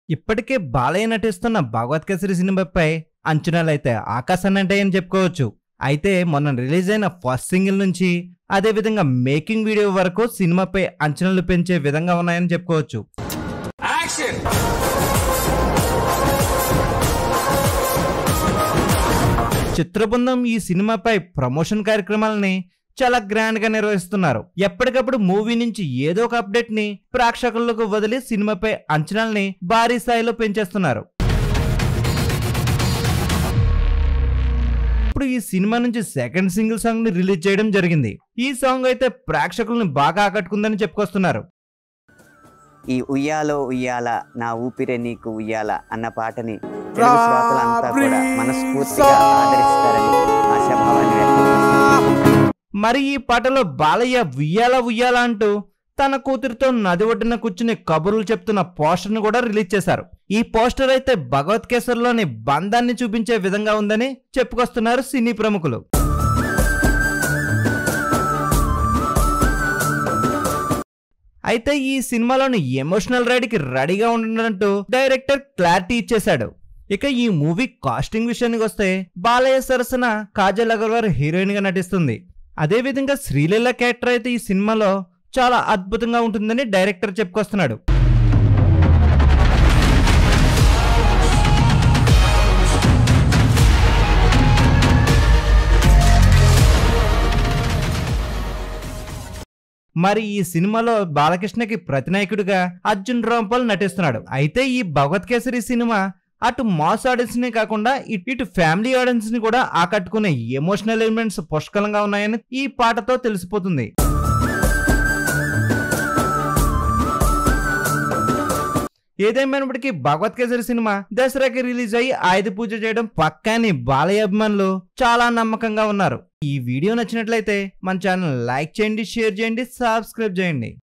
ఇప్పటికే బాలయ్య నటిస్తున్న భగవత్ కేసరి సినిమాపై అంచనాలైతే ఆకాశాన్ని అంటాయని చెప్పుకోవచ్చు అయితే మొన్న రిలీజ్ అయిన ఫస్ట్ సింగిల్ నుంచి అదేవిధంగా మేకింగ్ వీడియో వరకు సినిమాపై అంచనాలు పెంచే విధంగా ఉన్నాయని చెప్పుకోవచ్చు చిత్రబృందం ఈ సినిమాపై ప్రమోషన్ కార్యక్రమాలని చాలా గ్రాండ్ గా నిర్వహిస్తున్నారు ఎప్పటికప్పుడు మూవీ నుంచి ఏదో ఒక అప్డేట్ ని ప్రేక్షకులకు వదిలి సినిమాపై అంచనాల్ని భారీ స్థాయిలో పెంచేస్తున్నారు ఇప్పుడు ఈ సినిమా నుంచి సెకండ్ సింగిల్ సాంగ్ ని రిలీజ్ చేయడం జరిగింది ఈ సాంగ్ అయితే ప్రేక్షకులను బాగా ఆకట్టుకుందని చెప్పుకొస్తున్నారు ఈ ఉయ్యాలో ఉయ్యాల నా ఊపిరే నీకు ఉయ్యాల అన్న పాటని తెలుగు శ్రోతలంతా కూడా మనస్ఫూర్తిగా ఆదరిస్తారని ఆశాభావాన్ని వ్యక్తం చేస్తున్నాను. మరి ఈ పాటలో బాలయ్య ఉయ్యాల ఉయ్యాల అంటూ తన కూతురితో నది ఒడ్డున కూర్చుని కబుర్లు చెప్తున్న పోస్టర్ ను కూడా రిలీజ్ చేశారు ఈ పోస్టర్ అయితే భగవత్ కేసర్లోని బంధాన్ని చూపించే విధంగా ఉందని చెప్పుకొస్తున్నారు సినీ ప్రముఖులు అయితే ఈ సినిమాలోని ఎమోషనల్ రైడ్ కి రెడీగా ఉండడంటూ డైరెక్టర్ క్లారిటీ ఇచ్చేశాడు ఇక ఈ మూవీ కాస్టింగ్ విషయానికి వస్తే బాలయ్య సరసన కాజల్ అగర్వాల్ హీరోయిన్ గా నటిస్తుంది అదేవిధంగా శ్రీలీల క్యారెక్టర్ అయితే ఈ సినిమాలో చాలా అద్భుతంగా ఉంటుందని డైరెక్టర్ చెప్పుకొస్తున్నాడు మరి ఈ సినిమాలో బాలకృష్ణకి ప్రతినాయకుడిగా అర్జున్ రాంపాల్ నటిస్తున్నాడు అయితే ఈ భగవత్ కేసరి సినిమా అటు మాస్ ఆడియన్స్ నే కాకుండా ఇటు ఇటు ఫ్యామిలీ ఆడియన్స్ ని కూడా ఆకట్టుకునే ఎమోషనల్ ఎలిమెంట్స్ పుష్కలంగా ఉన్నాయని ఈ పాటతో తెలిసిపోతుంది ఏదేమైనప్పటికీ భగవత్ కేసరి సినిమా దసరాకి రిలీజ్ అయ్యి ఆయుధ పూజ చేయడం పక్కాని బాలయ్య అభిమానులు చాలా నమ్మకంగా ఉన్నారు ఈ వీడియో నచ్చినట్లయితే మన ఛానల్ లైక్ చేయండి షేర్ చేయండి సబ్స్క్రైబ్ చేయండి